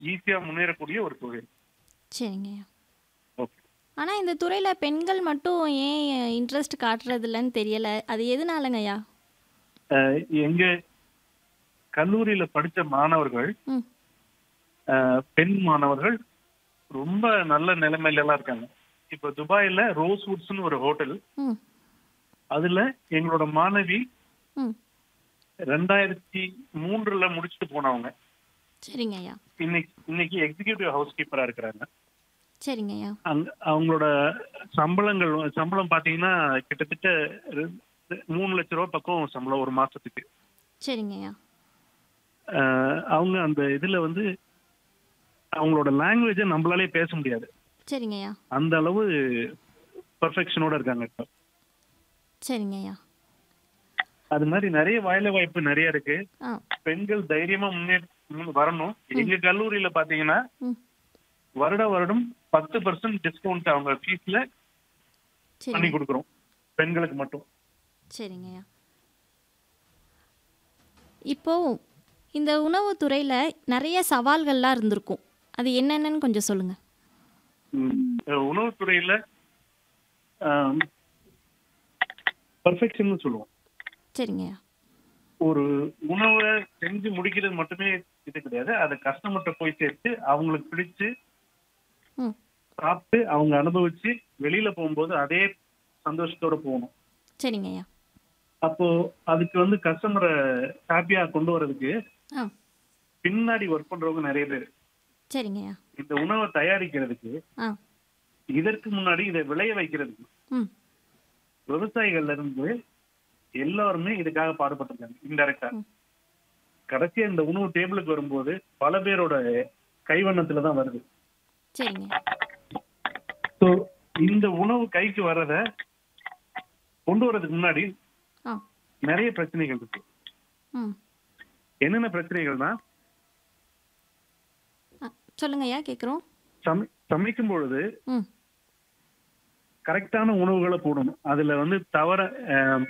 ஈஸியா முன்னேறக்கூடிய ஒரு தொழில் சரிங்கய்யா ஓகே ஆனால் இந்த துறையில் பெண்கள் மட்டும் ஏன் இன்ட்ரெஸ்ட் காட்டுறது இல்லைன்னு தெரியலை அது எதனாலங்கய்யா அஹ் எங்க கல்லூரியில படிச்ச மாணவர்கள் ம் அஹ் பெண் மாணவர்கள் ரொம்ப நல்ல நிலைமையில எல்லாம் இருக்காங்க இப்ப துபாயில ரோஸ்வுட்ஸ்னு ஒரு ஹோட்டல் ம் அதுல எங்களோட மாணவி ம் ரெண்டாயிரத்தி மூன்றுல முடிச்சுட்டு போனவங்க சரிங்கய்யா இன்னைக்கு இன்னைக்கு எக்ஸிகியூட்டிவ் ஹவுஸ் கீப்பரா இருக்கிறாங்க சரிங்கய்யா அங்க அவங்களோட சம்பளங்கள் சம்பளம் பாத்தீங்கன்னா கிட்டத்தட்ட ரெ- மூணு லட்ச ரூபா பக்கம் சம்பளம் ஒரு மாசத்துக்கு சரிங்கய்யா அஹ் அவங்க அந்த இதுல வந்து அவங்களோட லாங்குவேஜை நம்மளாலே பேச முடியாது சரிங்கய்யா அந்த அளவு பர்ஃபெக்ஷனோட இருக்காங்க இப்போ சரிங்கய்யா அது மாதிரி நிறைய வேலை வாய்ப்பு நிறைய இருக்கு ஆ பெண்கள் தைரியமா முன்னே முன் வரணும் எங்க கல்லூரியில பாத்தீங்கன்னா ம் வருட வருடம் பத்து பர்சன்ட் டிஸ்கவுண்ட் அவங்க ஃபீஸ்ல பண்ணி சரிங்க கொடுக்குறோம் பெண்களுக்கு மட்டும் சரிங்கய்யா இப்போ இந்த உணவுத் துறையில் நிறைய சவால்கள்லாம் இருந்திருக்கும் அது என்னென்னன்னு கொஞ்சம் சொல்லுங்கள் ம். அஹ் உணவுத்துறையில பர்ஃபெக்ஷன் சொல்லுவோம் சரிங்கய்யா ஒரு உணவை செஞ்சு முடிக்கிறது மட்டுமே இது கிடையாது அதை கஸ்டமர்கிட்ட போய் சேர்த்து அவங்களுக்கு பிடிச்சு ம் சாப்பிட்டு அவங்க அனுபவிச்சு வெளியில போகும்போது அதே சந்தோஷத்தோட போகணும் சரிங்கய்யா அப்போ அதுக்கு வந்து கஸ்டமரை ஹாப்பியா கொண்டு வர்றதுக்கு ஆ பின்னாடி ஒர்க் பண்றவங்க நிறைய பேர் சரிங்கய்யா இந்த உணவை தயாரிக்கிறதுக்கு ஆ இதற்கு முன்னாடி இதை விளைய வைக்கிறதுக்கு ம் விவசாயிகள்ல இருந்து எல்லாருமே இதுக்காக பாடுபட்டிருக்காங்க இன்டெரக்டா ம். கடைசியா இந்த உணவு டேபிளுக்கு வரும்போது பல பேரோட கைவண்ணத்துல தான் வருது சரிங்க ஸோ இந்த உணவு கைக்கு வர்றத கொண்டு வர்றதுக்கு முன்னாடி ஆ நிறைய பிரச்சனைகள் இருக்கு ம் என்னென்ன பிரச்சனைகள்னா ஆ சொல்லுங்கய்யா கேட்குறோம் சமை சமைக்கும் பொழுது ம் கரெக்டான உணவுகளை போடணும் அதுல வந்து தவற ஆம்,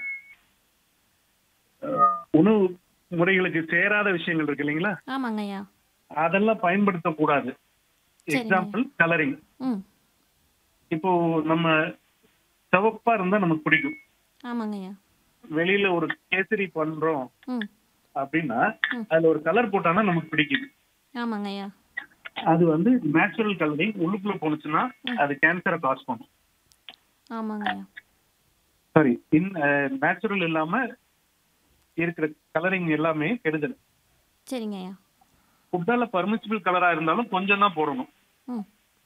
அஹ், உணவு முறைகளுக்கு சேராத விஷயங்கள் இருக்கு இல்லைங்களா ஆமாங்கய்யா அதெல்லாம் பயன்படுத்தக்கூடாது சரிங்க. எக்ஸாம்பிள் கலரிங் ம் இப்போ நம்ம சிவப்பா இருந்தா நமக்கு பிடிக்கும் ஆமாங்கய்யா வெளியில ஒரு கேசரி பண்றோம் ம் அப்படின்னா ம். அதுல ஒரு கலர் போட்டானா நமக்கு பிடிக்குது ஆமாங்கய்யா அது வந்து நேச்சுரல் கலரிங் உள்ளுக்குள்ள போனுச்சுன்னா அது கேன்சரை காஸ் பண்ணும் ஆமாங்கய்யா சாரி இன் நேச்சுரல் இல்லாம இருக்கிற கலரிங் எல்லாமே கெடுதல் சரிங்கய்யா ஃபுட்டால பர்மிசிபிள் கலரா இருந்தாலும் கொஞ்சம் தான் போடணும் ம்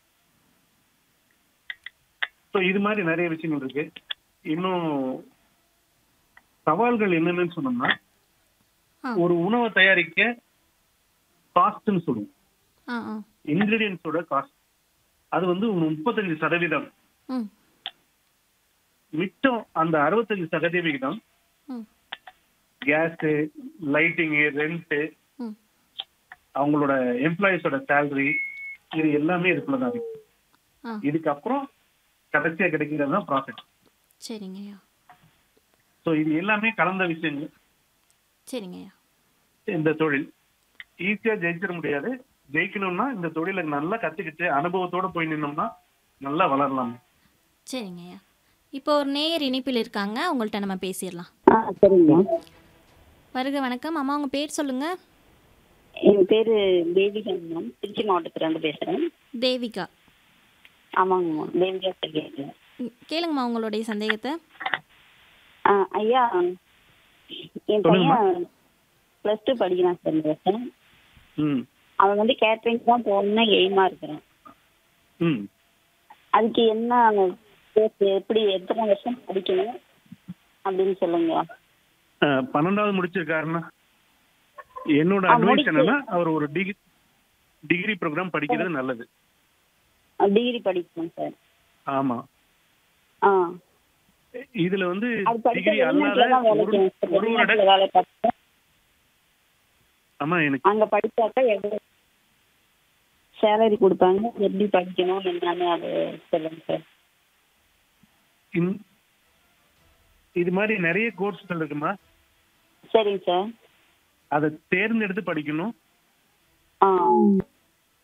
ஸோ இது மாதிரி நிறைய விஷயங்கள் இருக்கு இன்னும் சவால்கள் என்னென்னு சொன்னோம்னா ஆ ஒரு உணவை தயாரிக்க காஸ்ட்னு சொல்லுவோம் ஆ ஆ இன்கிரீடியன்ஸோட காஸ்ட் அது வந்து ஒரு முப்பத்தஞ்சு சதவீதம் ம் மிச்சம் அந்த அறுபத்தஞ்சு சதவீதம் ம் கேஸு லைட்டிங்கு ரெண்ட்டு ம் அவங்களோட எம்ப்ளாயிஸோட சேலரி இது எல்லாமே இதுக்குள்ள தான் இருக்கு ஆ இதுக்கப்புறம் கடைசியா கிடைக்கிறது தான் ப்ராஃபிட் சரிங்கய்யா ஸோ இது எல்லாமே கலந்த விஷயங்கள் சரிங்கய்யா இந்த தொழில் ஈஸியா ஜெயிச்சிட முடியாது ஜெயிக்கணும்னா இந்த தொழிலை நல்லா கத்துக்கிட்டு அனுபவத்தோட போய் நின்னோம்னா நல்லா வளரலாம் சரிங்கய்யா இப்போ ஒரு நேயர் இணைப்பில் இருக்காங்க அவங்கள்ட்ட நம்ம பேசிடலாம் ஆ சரிங்க வருக வணக்கம் அம்மா உங்கள் பேர் சொல்லுங்கள் என் பேர் தேவிகா மேம் திருச்சி மாவட்டத்துலேருந்து பேசுகிறேன் தேவிகா ஆமாங்க மேம் தேவிகா சொல்லியிருக்கேன் ம், கேளுங்கம்மா உங்களுடைய சந்தேகத்தை ஆ ஐயா என் சொல்லுங்கம்மா. பையன் ப்ளஸ் டூ படிக்கிறான் சார் இந்த வருஷம் ம் அவன் வந்து கேட்ரிங் தான் போகணும்னு எய்மாக இருக்கிறான் ம் அதுக்கு என்ன course, எப்படி எத்தனை வருஷம் படிக்கணும் அப்படின்னு சொல்லுங்க அஹ், பன்னெண்டாவது முடிச்சிருக்காருன்னா என்னோட ஆ, அட்வைஸ் முடிச்சு. என்னன்னா அவர் ஒரு டிகிரி டிகிரி ப்ரோக்ராம் படிக்கிறது நல்லது டிகிரி படிக்கணும் சார் ஆமா ஆ இதுல வந்து அது படிச்சா டிகிரி அல்லாத வெளிநாட்டில் தான் ஒரு வேலைக்கு சார் ஒரு வருட வெளிநாட்டில் வேலை பார்த்தா ஆமா எனக்கு அங்கே படிச்சாக்கா எவ்வளோ சேலரி கொடுப்பாங்க எப்படி படிக்கணும் என்னன்னு அது சொல்லுங்க சார் இந்த- இது மாதிரி நிறைய கோர்ஸ்கள் இருக்குமா சரிங்க சார் அதை தேர்ந்தெடுத்து படிக்கணும் ஆ